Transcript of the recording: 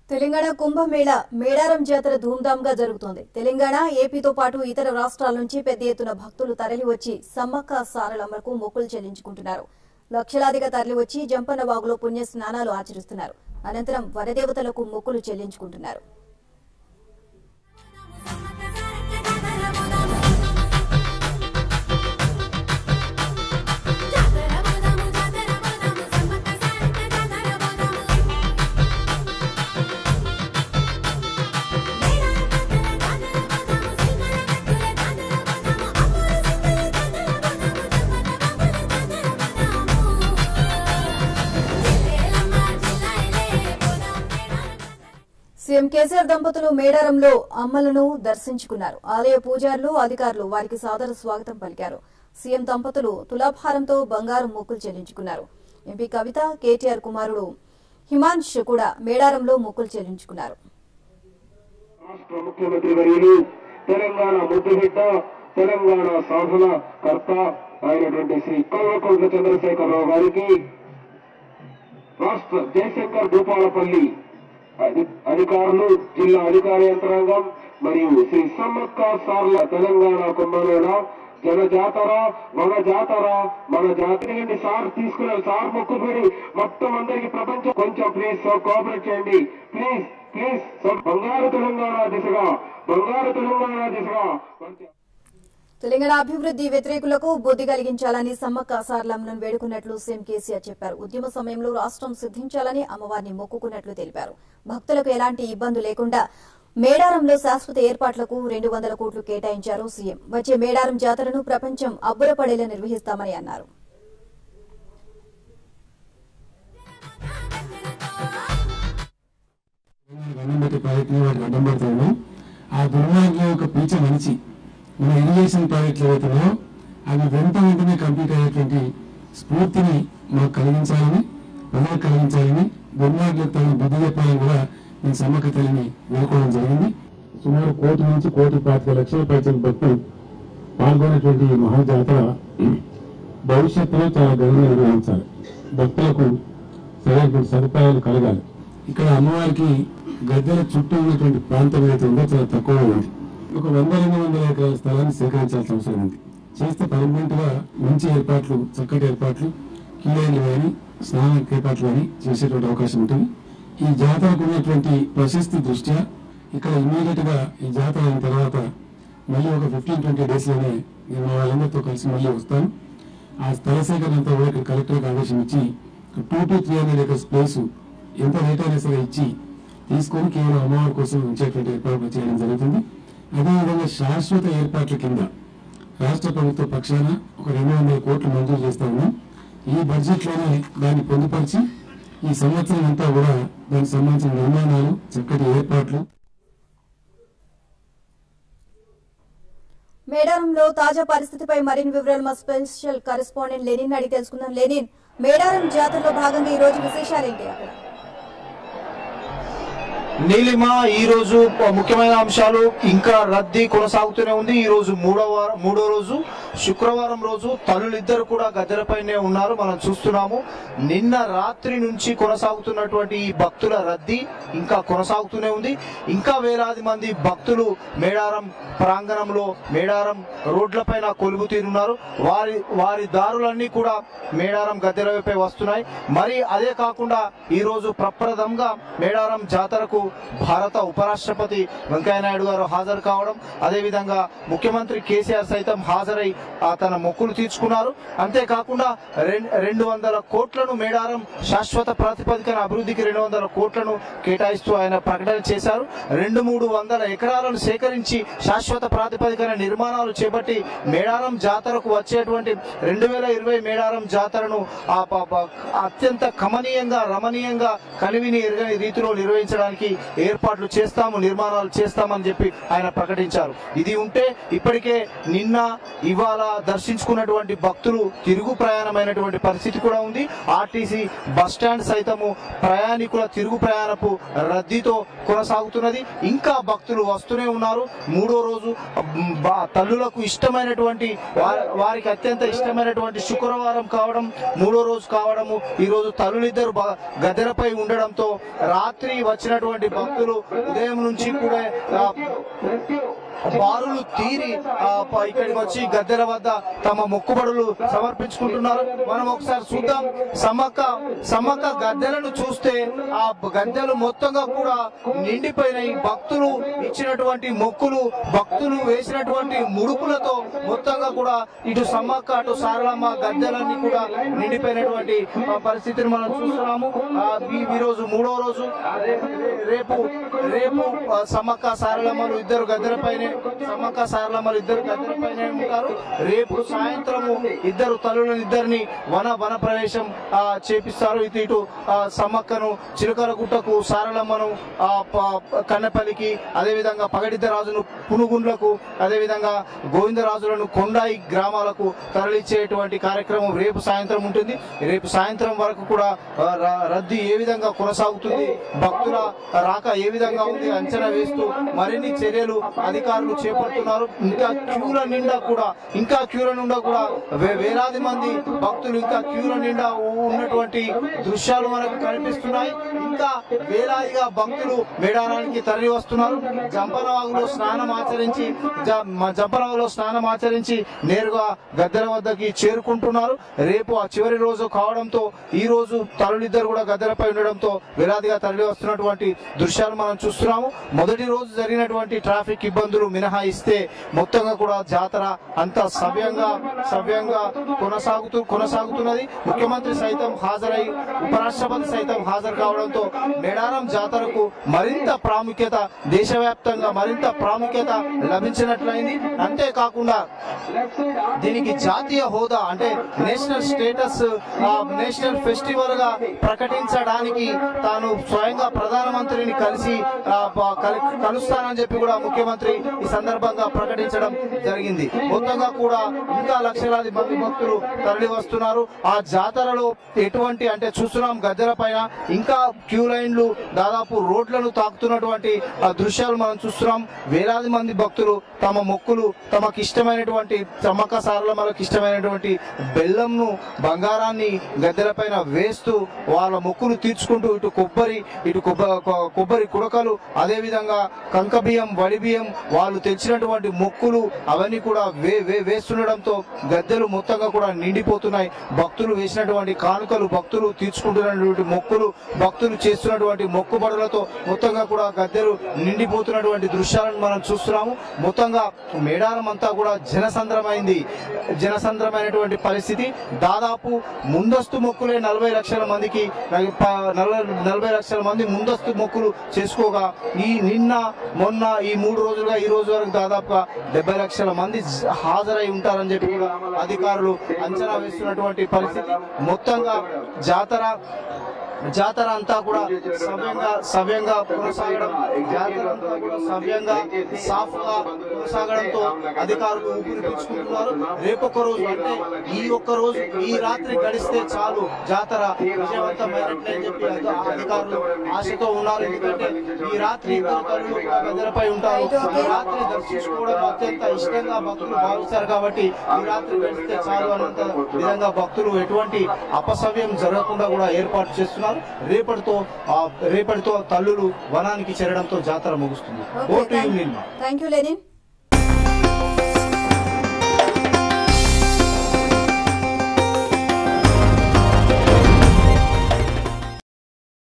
తెలంగాణ కుంభమేళ మేడారం జాతర ధూమ్ధామ్గా జరుగుతోంది తెలంగాణ ఏపీతో పాటు ఇతర రాష్ట్రాల నుంచి పెద్ద ఎత్తున భక్తులు తరలివచ్చి సమ్మక్క సారలమ్మకు మొక్కులు చెల్లించుకుంటున్నారు లక్షలాదిగా తరలివచ్చి జంపన్న వాగులో పుణ్య స్నానాలు ఆచరిస్తున్నారు అనంతరం వరదేవతలకు మొక్కులు చెల్లించుకుంటున్నారు సీఎం కేసీఆర్ దంపతులు మేడారంలో అమ్మలను దర్శించుకున్నారు ఆలయ పూజారులు అధికారులు వారికి సాదర స్వాగతం పలికారు సీఎం దంపతులు తులాభారంతో బంగారు మొక్కులు చెల్లించుకున్నారు ఎంపీ కవిత కేటీఆర్ కుమారుడు హిమాంశ్ కూడా మేడారంలో మొక్కులు చెల్లించుకున్నారు రాష్ట్ర ముఖ్యమంత్రి వర్యులు తెలంగాణ ముద్దుబిడ్డ తెలంగాణ సాధన కర్త అయినటువంటి శ్రీ కల్వకుంట్ల చంద్రశేఖరరావు గారికి రాష్ట్ర జయశంకర్ భూపాలపల్లి అధి- అధికారులు జిల్లా అధికార యంత్రాంగం మరియు శ్రీ సమ్మక్క సార్ల తెలంగాణ కుంభమేళ జన జాతర మన జాతర మన జాతర సార్ తీసుకున్నారు సార్ మొక్కుబడి మొత్తం అందరికి ప్రపంచం కొంచెం ప్లీజ్ సో కోఆపరేట్ చేయండి ప్లీజ్ ప్లీజ్ సో బంగారు తెలంగాణ దిశగా బంగారు తెలంగాణ దిశగా మంచి- తెలంగాణ అభివృద్ధి వ్యతిరేకులకు బుద్ధి కలిగించాలని సమ్మక్క సారలమ్మను వేడుకున్నట్లు సీఎం కేసీఆర్ చెప్పారు ఉద్యమ సమయంలో రాష్ట్రం సిద్ధించాలని అమ్మవారిని మొక్కుకున్నట్లు తెలిపారు భక్తులకు ఎలాంటి ఇబ్బంది లేకుండా మేడారంలో శాశ్వత ఏర్పాట్లకు రెండు వందల కోట్లు కేటాయించారు సీఎం వచ్చే మేడారం జాతరను ప్రపంచం అబ్బురపడేలా నిర్వహిస్తామని అన్నారు దండం పెట్టే ప్రాజెక్టుని వాటికి అడ్డం పడుతున్నాం ఆ దుర్మార్గం యొక్క పీచ మనిచి మన ఇరిగేషన్ ప్రాజెక్టులు ఏవైతున్నాయో అవి వెంట వెంటనే కంప్లీట్ అయ్యేటువంటి స్ఫూర్తిని మాకు కలిగించాలని ప్రజలకు కలిగించాలని దుర్మార్గులకు తగిన బుద్ధి చెప్పాలని కూడా నేను సమ్మక్క తల్లిని వేడుకోవడం జరిగింది సుమారు కోటి నుంచి కోటి పాతిక లక్షల పైచల భక్తులు పాల్గొనేటువంటి ఈ మహాజాతర భవిష్యత్తులో చాలా ఘనంగా నిర్వహించాలి భక్తులకు సరైనటువంటి సదుపాయాలు కలగాలి ఇక్కడ అమ్మవారికి గద్దెల చుట్టూ ఉన్నటువంటి ప్రాంతం ఏదైతే ఉందో చాలా తక్కువగా ఉంది ఒక వంద రెండు వందల ఎకరాల స్థలాన్ని సేకరించాల్సిన అవసరం ఉంది చేస్తే పర్మనెంట్ గా మంచి ఏర్పాట్లు చక్కటి ఏర్పాట్లు కీలైన్లు కానీ స్నాన ఏర్పాట్లు కానీ చేసేటువంటి అవకాశం ఉంటుంది ఈ జాతరకు ఉన్నటువంటి ప్రశస్తి దృష్ట్యా ఇక్కడ ఇమీడియట్ గా ఈ జాతర అయిన తర్వాత మళ్ళీ ఒక ఫిఫ్టీన్ ట్వంటీ డేస్ లోనే నేను మా వాళ్ళందరితో కలిసి మళ్ళీ వస్తాను ఆ స్థల సేకరణ అంతా కూడా ఇక్కడ కలెక్టర్కి ఆదేశం ఇచ్చి two to three hundred acres place ఎంత రేట్ అయినా సరే ఇచ్చి తీసుకొని కేవలం అమ్మవారి కోసం ఉంచేటువంటి ఏర్పాట్లు చేయడం జరుగుతుంది అదేవిధంగా శాశ్వత ఏర్పాట్ల కింద రాష్ట్ర ప్రభుత్వ పక్షాన ఒక రెండు వందల కోట్లు మంజూరు చేస్తా ఉన్నాం ఈ బడ్జెట్ లోనే దాన్ని పొందుపరిచి ఈ సంవత్సరం అంతా కూడా దానికి సంబంధించిన నిర్మాణాలు చక్కటి ఏర్పాట్లు మేడారంలో తాజా పరిస్థితిపై మరిన్ని వివరాలు మా స్పెషల్ కరెస్పాండెంట్ లెనిన్ అడిగి తెలుసుకుందాం లెనిన్ మేడారం జాతరలో భాగంగా ఈ రోజు విశేషాలేంటి అక్కడ నీలిమ ఈ రోజు ముఖ్యమైన అంశాలు ఇంకా రద్దీ కొనసాగుతూనే ఉంది ఈ రోజు మూడవ వారం- మూడో రోజు శుక్రవారం రోజు తల్లులిద్దరు కూడా గద్దెలపైనే ఉన్నారు మనం చూస్తున్నాము నిన్న రాత్రి నుంచి కొనసాగుతున్నటువంటి ఈ భక్తుల రద్దీ ఇంకా కొనసాగుతూనే ఉంది ఇంకా వేలాది మంది భక్తులు మేడారం ప్రాంగణంలో మేడారం రోడ్లపైన కొలువు తీరున్నారు వారి వారి దారులన్నీ కూడా మేడారం గద్దెల వైపే వస్తున్నాయి మరి అదే కాకుండా ఈ రోజు ప్రప్రదంగా మేడారం జాతరకు భారత ఉపరాష్ట్రపతి వెంకయ్యనాయుడు గారు హాజరు కావడం అదేవిధంగా ముఖ్యమంత్రి కేసీఆర్ సైతం హాజరై ఆ తన మొక్కులు తీర్చుకున్నారు అంతేకాకుండా రెం- రెండు వందల కోట్లను మేడారం శాశ్వత ప్రాతిపదికన అభివృద్ధికి రెండు వందల కోట్లను కేటాయిస్తూ ఆయన ప్రకటన చేశారు రెండు మూడు వందల ఎకరాలను సేకరించి శాశ్వత ప్రాతిపదికన నిర్మాణాలు చేపట్టి మేడారం జాతరకు వచ్చేటువంటి రెండు వేల ఇరవై మేడారం జాతరను ఆ ప- ప- అత్యంత కమనీయంగా రమణీయంగా కలివిని ఎరగని రీతిలో నిర్వహించడానికి ఏర్పాట్లు చేస్తాము నిర్మాణాలు చేస్తామని చెప్పి ఆయన ప్రకటించారు ఇది ఉంటే ఇప్పటికే నిన్న ఇవాళ దర్శించుకున్నటువంటి భక్తులు తిరుగు ప్రయాణమైనటువంటి పరిస్థితి కూడా ఉంది ఆర్టీసీ బస్ స్టాండ్ సైతము ప్రయాణికుల తిరుగు ప్రయాణపు రద్దీతో కొనసాగుతున్నది ఇంకా భక్తులు వస్తూనే ఉన్నారు మూడో రోజు మ్, బా- తల్లులకు ఇష్టమైనటువంటి వా- వారికి అత్యంత ఇష్టమైనటువంటి శుక్రవారం కావడం మూడో రోజు కావడము ఈ రోజు తల్లులిద్దరు బ- గద్దెలపై ఉండడంతో రాత్రి వచ్చినటువంటి వచ్చినటువంటి భక్తులు ఉదయం నుంచి కూడా ఆ, బారులు తీరి ఆ, ప- ఇక్కడికి వచ్చి గద్దెల వద్ద తమ మొక్కుబడులు సమర్పించుకుంటున్నారు మనం ఒకసారి చూద్దాం సమ్మక్క సమ్మక్క గద్దెలను చూస్తే ఆ గద్దెలు మొత్తంగా కూడా నిండిపోయినాయి భక్తులు ఇచ్చినటువంటి మొక్కులు భక్తులు వేసినటువంటి ముడుపులతో మొత్తంగా కూడా ఇటు సమ్మక్క అటు సారలమ్మ గద్దెలన్నీ కూడా నిండిపోయినటువంటి ఆ, పరిస్థితిని మనం చూస్తున్నాము ఆ, ఈ ఈ రోజు మూడో రోజు రేపు రేపు ఆ, సమ్మక్క సారలమ్మలు ఇద్దరు గద్దెలపైనే సమ్మక్క సారలమ్మలు ఇద్దరు గద్దెలపైనే ఉంటారు రేపు సాయంత్రము ఇద్దరు తల్లులను ఇద్దరిని వన వన ప్రవేశం ఆ, చేపిస్తారు ఇటు ఇటు ఆ, సమ్మక్కను చిలుకల గుట్టకు సారలమ్మను ఆ, ప- కన్నెపల్లికి అదేవిధంగా పగడిద్ద రాజును పునుగుండ్లకు అదేవిధంగా గోవిందరాజులను కొండాయి గ్రామాలకు తరలించేటువంటి కార్యక్రమం రేపు సాయంత్రం ఉంటుంది రేపు సాయంత్రం వరకు కూడా ఆ, ర- రద్దీ ఏ విధంగా కొనసాగుతుంది భక్తుల రాక ఏ విధంగా ఉంది అంచనా వేస్తూ మరిన్ని చర్యలు అధికారులు చేపడుతున్నారు ఇంకా క్యూల నిండా కూడా ఇంకా క్యూల నిండా కూడా వే- వేలాది మంది భక్తులు ఇంకా క్యూల నిండా ఉన్నటువంటి దృశ్యాలు మనకు కనిపిస్తున్నాయి ఇంకా వేలాదిగా భక్తులు మేడారానికి తరలి వస్తున్నారు జంపనవాగులో స్నానం ఆచరించి జ- మ- జంపనవాగులో స్నానం ఆచరించి నేరుగా గద్దెల వద్దకి చేరుకుంటున్నారు రేపు ఆ చివరి రోజు కావడంతో ఈ రోజు తల్లులిద్దరు కూడా గద్దెలపై ఉండడంతో వేలాదిగా తరలి వస్తున్నటువంటి దృశ్యాలు మనం చూస్తున్నాము మొదటి రోజు జరిగినటువంటి ట్రాఫిక్ ఇబ్బందులు మినహాయిస్తే మొత్తంగా కూడా జాతర అంత సవ్యంగా సవ్యంగా కొనసాగుతూ కొనసాగుతున్నది ముఖ్యమంత్రి సైతం హాజరై ఉపరాష్ట్రపతి సైతం హాజరు కావడంతో మేడారం జాతరకు మరింత ప్రాముఖ్యత దేశవ్యాప్తంగా మరింత ప్రాముఖ్యత లభించినట్లయింది అంతేకాకుండా దీనికి జాతీయ హోదా అంటే నేషనల్ స్టేటస్ ఆ, నేషనల్ ఫెస్టివల్ గా ప్రకటించడానికి తాను స్వయంగా ప్రధానమంత్రిని కలిసి ఆ, ప- కలి- కలుస్తానని చెప్పి కూడా ముఖ్యమంత్రి ఈ సందర్భంగా ప్రకటించడం జరిగింది మొత్తంగా కూడా ఇంకా లక్షలాది మంది భక్తులు తరలి వస్తున్నారు ఆ జాతరలో ఎటువంటి అంటే చూస్తున్నాం గద్దెల పైన ఇంకా క్యూ లైన్లు దాదాపు రోడ్లను తాకుతున్నటువంటి ఆ దృశ్యాలు మనం చూస్తున్నాం వేలాది మంది భక్తులు తమ మొక్కులు తమకు ఇష్టమైనటువంటి చమ్మక్క సారలమ్మలకు ఇష్టమైనటువంటి బెల్లంను బంగారాన్ని గద్దెల పైన వేస్తూ వాళ్ళ మొక్కులు తీర్చుకుంటూ ఇటు కొబ్బరి ఇటు కొబ్బ- కొ- కొబ్బరి కుడకలు అదే విధంగా కంక బియ్యం వడి బియ్యం వాళ్ళు తెచ్చినటువంటి మొక్కులు అవన్నీ కూడా వే వే వేస్తుండడంతో గద్దెలు మొత్తంగా కూడా నిండిపోతున్నాయి భక్తులు వేసినటువంటి కానుకలు భక్తులు తీర్చుకుంటున్నటువంటి మొక్కులు భక్తులు చేస్తున్నటువంటి మొక్కుబడులతో మొత్తంగా కూడా గద్దెలు నిండిపోతున్నటువంటి దృశ్యాలను మనం చూస్తున్నాము మొత్తంగా మేడారం అంతా కూడా జనసంద్రమైంది జనసంద్రమైనటువంటి పరిస్థితి దాదాపు ముందస్తు మొక్కులే నలభై లక్షల మందికి ప- నలభై నలభై లక్షల మంది ముందస్తు మొక్కులు చేసుకోగా ఈ నిన్న మొన్న ఈ మూడు రోజులుగా ఈ రోజు వరకు దాదాపుగా డెబ్బై లక్షల మంది జ- హాజరై ఉంటారని చెప్పి కూడా అధికారులు అంచనా వేస్తున్నటువంటి పరిస్థితి మొత్తంగా జాతర జాతర అంతా కూడా సవ్యంగా సవ్యంగా కొనసాగడం జాతర అంతా కూడా సవ్యంగా సాఫ్ గా కొనసాగడంతో అధికారులు ఊపిరి పీల్చుకుంటున్నారు రేపు ఒక రోజు అంటే ఈ ఒక్క రోజు ఈ రాత్రి గడిస్తే చాలు జాతర విజయవంతమైనట్లే అని చెప్పి అధి- అధికారులు ఆశతో ఉన్నారు ఎందుకంటే ఈ రాత్రి ఇద్దరు తల్లులు గద్దెలపై ఉంటారు ఈ రాత్రి దర్శించుకోవడం అత్యంత ఇష్టంగా భక్తులు భావిస్తారు కాబట్టి ఈ రాత్రి గడిస్తే చాలు అన్నంత విధంగా భక్తులు ఎటువంటి అపసవ్యం జరగకుండా కూడా ఏర్పాటు చేస్తున్నారు రేపటితో ఆ రేపటితో తల్లులు వనానికి చేరడంతో జాతర ముగుస్తుంది ఓటు యు నిల్మ థ్యాంక్ యూ లెనిన్